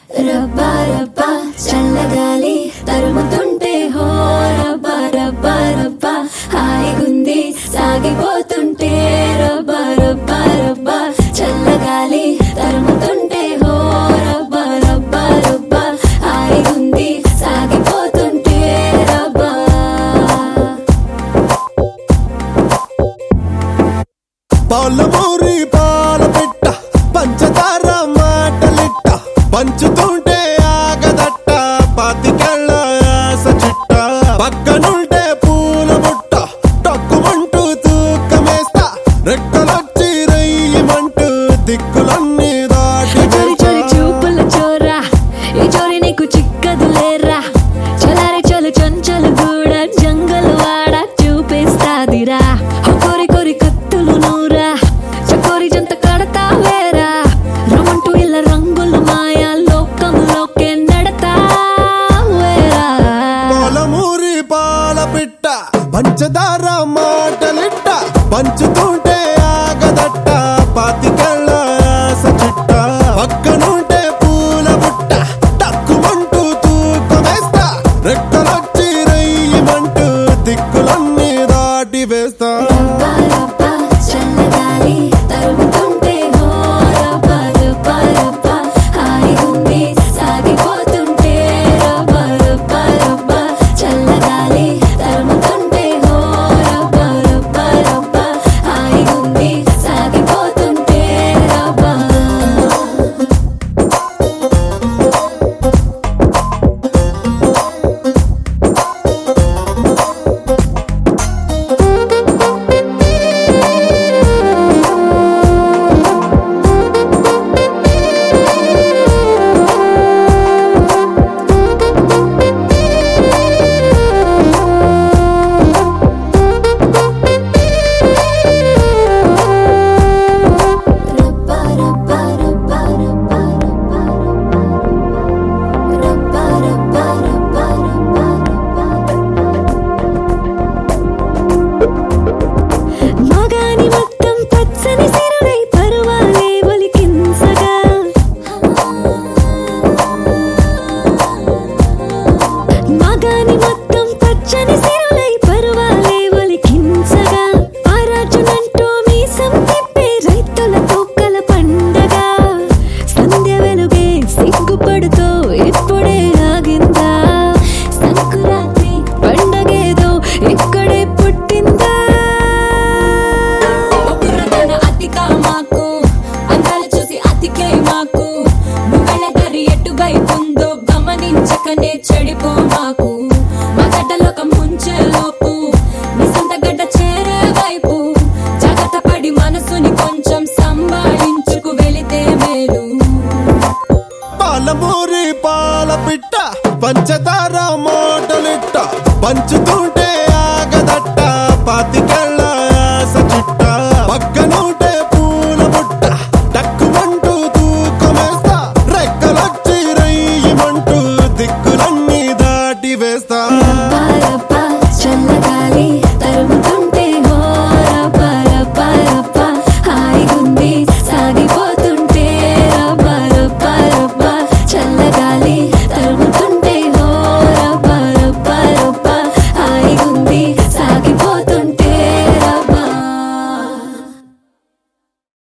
రబ్బా రబ్బా చల్లగాలి తరుముతుంటే హో రబ్బా రబ్బా రబ్బా హాయిగుంది సాగిపోతుంటే రబ్బా రబ్బా రబ్బా చల్లగాలి తరుముతుంటే హో రబ్బా రబ్బా రబ్బా హాయిగుంది సాగిపోతుంటే రబ్బా పాలమూరి పాల పెట్ట పంచదార మాటలిట్ట పంచుతుంటే ఆగదట్ట పాతికెళ్ళ ఆశ చిట్ట పక్కనుంటే పూల బుట్ట టక్కుమంటూ తూకమేస్తా రెక్కలొచ్చి రయ్యమంటూ దిక్కులన్నీ దాటి చోరి చోరి చూపుల చోరా ఈ చోరి నీకు చిక్కదు లేరా చలారి చలు చంచలు కూడా జంగలు వాడ చూపిస్తాదిరా ఓ కోరి కోరి కత్తులు నూరా చకోరి జంత కడతా వేరా రమంటూ ఇలా రంగులు మాయా లోకంలోకే నడతా వేరా పాలమూరి పాల పిట్ట పంచదార మాటలిట్ట పంచుతుంటే ఆగదట్ట పాతికెళ్ళ ఆశ చిట్ట పక్కనుంటే పూల బుట్ట టక్కుమంటూ తూకమేస్తా రెక్కలొచ్చి రయ్యమంటూ దిక్కులన్నీ దాటి వేస్తా రబ్బా రబ్బా చల్లగాలి తరుముతుంటే హో రబ్బా రబ్బా రబ్బా హాయిగుంది సాగిపోతుంటే రబ్బా రబ్బా రబ్బా చల్లగాలి తరుముతుంటే హో రబ్బా రబ్బా రబ్బా హాయిగుంది సాగిపోతుంటే రబ్బా రబ్బా రబ్బా రబ్బా రబ్బా రబ్బా రబ్బా రబ్బా రబ్బా మగాని మొత్తం పచ్చని సిరుడై పరువాలే ఒలికించగా మగాని మొత్తం పచ్చని సిరుడై పరువాలే ఒలికించగా ఆరాజునంటూ మీసం తిప్పే రైతుల తోకల పండగ సంధ్య వెలుగే సిగ్గుపడుతూ ఇప్పుడే ఆగిందా సంకురాత్రి పండగేదో ఇక్కడే పుట్టిందా ఒక్కరదన అతిక మాకు అందాలు చూసి అతికే మాకు నువ్వెళ్ళ దారి ఎటువైపుందో గమనించకనే చెడిపో మాకు మా గడ్డలోకం ముంచే లోపు నీ సొంత గడ్డ చేరే వైపు జాగ్రత్త పడి మనసుని కొంచెం సంభాళించుకు వెళితే మేలు పాలమూరి పాల పిట్ట పంచదార మాటలిట్ట పంచుతుంటే